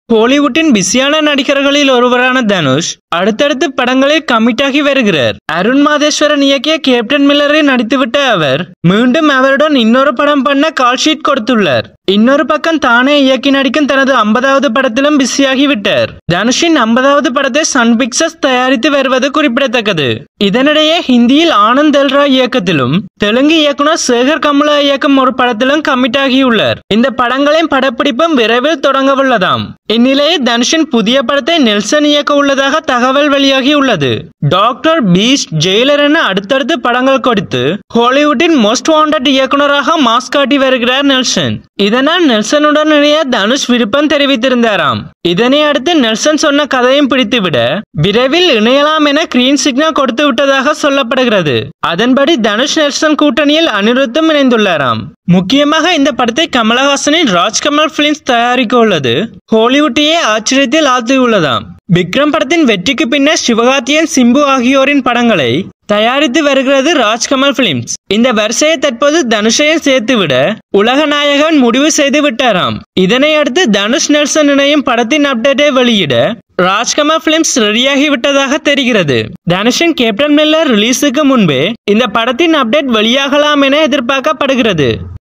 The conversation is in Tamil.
ஹாலிவுட்டின் பிஸியான நடிகர்களில் ஒருவரான தனுஷ் அடுத்தடுத்து படங்களில் கமிட் ஆகி வருகிறார் அருண் மாதேஸ்வரன் இயக்கிய கேப்டன் மில்லரில் நடித்துவிட்ட அவர் மீண்டும் அவருடன் இன்னொரு படம் பண்ண கால் ஷீட் கொடுத்துள்ளார் இன்னொரு பக்கம் தானே இயக்கி நடிக்கும் தனது ஐம்பதாவது படத்திலும் பிஸியாகி விட்டார் தனுஷின் ஐம்பதாவது படத்தை சன் பிக்சர்ஸ் தயாரித்து வருவது குறிப்பிடத்தக்கது இதனிடையே ஹிந்தியில் ஆனந்த் எல்ராய் இயக்கத்திலும் தெலுங்கு இயக்குனர் சேகர் கமலா இயக்கும் ஒரு படத்திலும் கமிட் ஆகியுள்ளார் இந்த படங்களின் படப்பிடிப்பும் விரைவில் தொடங்க உள்ளதாம் இந்நிலையில் தனுஷின் புதிய படத்தை நெல்சன் இயக்க உள்ளதாக தகவல் வெளியாகி உள்ளது டாக்டர் பீஸ்ட் ஜெயிலர் என அடுத்தடுத்து படங்கள் கொடுத்து ஹாலிவுட்டின் மோஸ்ட் வாண்டட் இயக்குனராக மாஸ் காட்டி வருகிறார் நெல்சன் இதனால் நெல்சனுடன் இணைய தனுஷ் விருப்பம் தெரிவித்திருந்தாராம் இதனை அடுத்து நெல்சன் சொன்ன கதையும் பிடித்துவிட விரைவில் இணையலாம் என கிரீன் சிக்னல் கொடுத்து விட்டதாக சொல்லப்படுகிறது அதன்படி தனுஷ் நெல்சன் கூட்டணியில் அனிருத்தும் இணைந்துள்ளாராம் முக்கியமாக இந்த படத்தை கமலஹாசனின் ராஜ்கமல் பிலிம்ஸ் தயாரிக்க உள்ளது ஹாலிவுட்டையே ஆச்சரியத்தில் ஆழ்த்தியுள்ளதாம் விக்ரம் படத்தின் வெற்றிக்கு பின்னர் சிவகார்த்தியன் சிம்பு ஆகியோரின் படங்களை தயாரித்து வருகிறது ராஜ்கமல் பிலிம்ஸ் இந்த வரிசையை தற்போது தனுஷையும் சேர்த்துவிட உலக நாயகன் முடிவு செய்து விட்டாராம் இதனை அடுத்து தனுஷ் நெல்சன் இணையும் படத்தின் அப்டேட்டை வெளியிட ராஜ்கமல் பிலிம்ஸ் ரெடியாகி விட்டதாக தெரிகிறது தனுஷின் கேப்டன் மில்லர் ரிலீஸுக்கு முன்பே இந்த படத்தின் அப்டேட் வெளியாகலாம் என எதிர்பார்க்கப்படுகிறது